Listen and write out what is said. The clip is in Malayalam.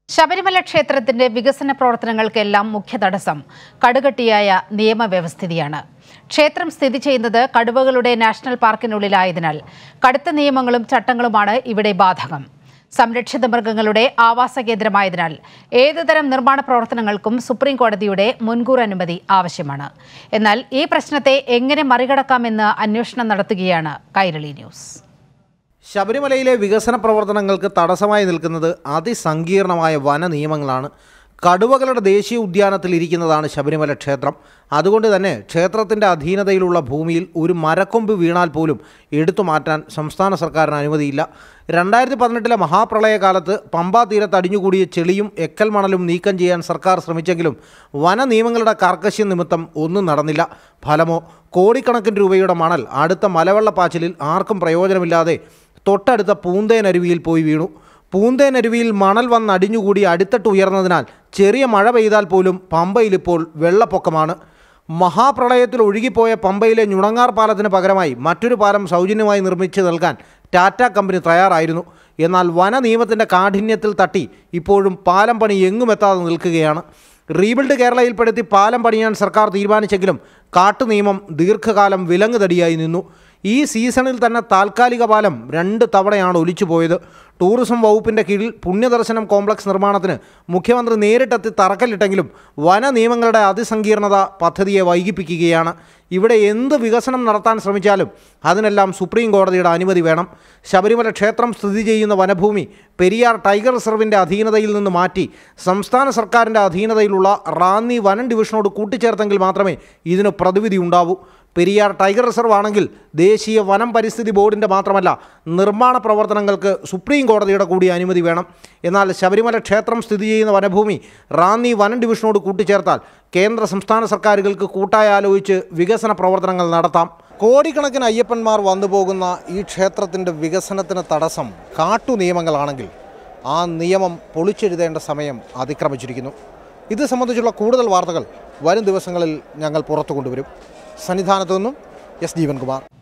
ശബരിമല ക്ഷേത്രത്തിന്റെ വികസന പ്രവർത്തനങ്ങൾക്കെല്ലാം മുഖ്യ തടസ്സം കടുകട്ടിയായ നിയമവ്യവസ്ഥിതിയാണ് ക്ഷേത്രം സ്ഥിതി ചെയ്യുന്നത് കടുവകളുടെ നാഷണൽ പാർക്കിനുള്ളിലായതിനാൽ കടുത്ത നിയമങ്ങളും ചട്ടങ്ങളുമാണ് ഇവിടെ ബാധകം സംരക്ഷിത മൃഗങ്ങളുടെ ആവാസ കേന്ദ്രമായതിനാൽ ഏതുതരം നിർമ്മാണ പ്രവർത്തനങ്ങൾക്കും സുപ്രീം കോടതിയുടെ മുൻകൂർ അനുമതി ആവശ്യമാണ് എന്നാൽ ഈ പ്രശ്നത്തെ എങ്ങനെ മറികടക്കാമെന്ന് അന്വേഷണം നടത്തുകയാണ് കൈരളി ന്യൂസ് ശബരിമലയിലെ വികസന പ്രവർത്തനങ്ങൾക്ക് തടസ്സമായി നിൽക്കുന്നത് അതിസങ്കീർണമായ വന നിയമങ്ങളാണ് കടുവകളുടെ ദേശീയ ഉദ്യാനത്തിൽ ഇരിക്കുന്നതാണ് ശബരിമല ക്ഷേത്രം അതുകൊണ്ട് തന്നെ ക്ഷേത്രത്തിൻ്റെ അധീനതയിലുള്ള ഭൂമിയിൽ ഒരു മരക്കൊമ്പ് വീണാൽ പോലും എടുത്തു മാറ്റാൻ സംസ്ഥാന സർക്കാരിന് അനുമതിയില്ല രണ്ടായിരത്തി പതിനെട്ടിലെ മഹാപ്രളയകാലത്ത് പമ്പാ തീരത്ത് അടിഞ്ഞുകൂടിയ ചെളിയും എക്കൽ മണലും നീക്കം ചെയ്യാൻ സർക്കാർ ശ്രമിച്ചെങ്കിലും വന നിയമങ്ങളുടെ കാർക്കശ്യം നിമിത്തം ഒന്നും നടന്നില്ല ഫലമോ കോടിക്കണക്കിന് രൂപയുടെ മണൽ അടുത്ത മലവെള്ളപ്പാച്ചിലിൽ ആർക്കും പ്രയോജനമില്ലാതെ തൊട്ടടുത്ത പൂന്തേനരുവിയിൽ പോയി വീണു പൂന്തേനരുവിയിൽ മണൽ വന്നടിഞ്ഞുകൂടി അടിത്തട്ട് ഉയർന്നതിനാൽ ചെറിയ മഴ പെയ്താൽ പോലും പമ്പയിലിപ്പോൾ വെള്ളപ്പൊക്കമാണ് മഹാപ്രളയത്തിൽ ഒഴുകിപ്പോയ പമ്പയിലെ ഞുണങ്ങാർ പാലത്തിന് പകരമായി മറ്റൊരു പാലം സൗജന്യമായി നിർമ്മിച്ച് നൽകാൻ ടാറ്റ കമ്പനി തയ്യാറായിരുന്നു എന്നാൽ വന നിയമത്തിൻ്റെ കാഠിന്യത്തിൽ തട്ടി ഇപ്പോഴും പാലം പണി എങ്ങുമെത്താതെ നിൽക്കുകയാണ് റീബിൽഡ് കേരളയിൽപ്പെടുത്തി പാലം പണിയാൻ സർക്കാർ തീരുമാനിച്ചെങ്കിലും കാട്ടുനിയമം ദീർഘകാലം വിലങ്ങുതടിയായി നിന്നു ഈ സീസണിൽ തന്നെ താൽക്കാലിക പാലം രണ്ട് തവണയാണ് ഒലിച്ചുപോയത് ടൂറിസം വകുപ്പിൻ്റെ കീഴിൽ പുണ്യദർശനം കോംപ്ലക്സ് നിർമ്മാണത്തിന് മുഖ്യമന്ത്രി നേരിട്ടെത്തി തറക്കല്ലിട്ടെങ്കിലും വന നിയമങ്ങളുടെ അതിസങ്കീർണത പദ്ധതിയെ വൈകിപ്പിക്കുകയാണ് ഇവിടെ എന്ത് വികസനം നടത്താൻ ശ്രമിച്ചാലും അതിനെല്ലാം സുപ്രീം കോടതിയുടെ അനുമതി വേണം ശബരിമല ക്ഷേത്രം സ്ഥിതി ചെയ്യുന്ന വനഭൂമി പെരിയാർ ടൈഗർ റിസർവിൻ്റെ അധീനതയിൽ നിന്ന് മാറ്റി സംസ്ഥാന സർക്കാരിൻ്റെ അധീനതയിലുള്ള റാന്നി വനം ഡിവിഷനോട് കൂട്ടിച്ചേർത്തെങ്കിൽ മാത്രമേ ഇതിന് പ്രതിവിധി ഉണ്ടാവൂ പെരിയാർ ടൈഗർ റിസർവ് ആണെങ്കിൽ ദേശീയ വനം പരിസ്ഥിതി ബോർഡിൻ്റെ മാത്രമല്ല നിർമ്മാണ പ്രവർത്തനങ്ങൾക്ക് സുപ്രീം കോടതിയുടെ കൂടി അനുമതി വേണം എന്നാൽ ശബരിമല ക്ഷേത്രം സ്ഥിതി ചെയ്യുന്ന വനഭൂമി റാന്നി വനം ഡിവിഷനോട് കൂട്ടിച്ചേർത്താൽ കേന്ദ്ര സംസ്ഥാന സർക്കാരുകൾക്ക് കൂട്ടായി ആലോചിച്ച് വികസന പ്രവർത്തനങ്ങൾ നടത്താം കോടിക്കണക്കിന് അയ്യപ്പന്മാർ വന്നു പോകുന്ന ഈ ക്ഷേത്രത്തിൻ്റെ വികസനത്തിന് തടസ്സം കാട്ടു നിയമങ്ങളാണെങ്കിൽ ആ നിയമം പൊളിച്ചെഴുതേണ്ട സമയം അതിക്രമിച്ചിരിക്കുന്നു ഇത് സംബന്ധിച്ചുള്ള കൂടുതൽ വാർത്തകൾ വരും ദിവസങ്ങളിൽ ഞങ്ങൾ പുറത്തു കൊണ്ടുവരും സന്നിധാനത്തു നിന്നും എസ് ജീവൻകുമാർ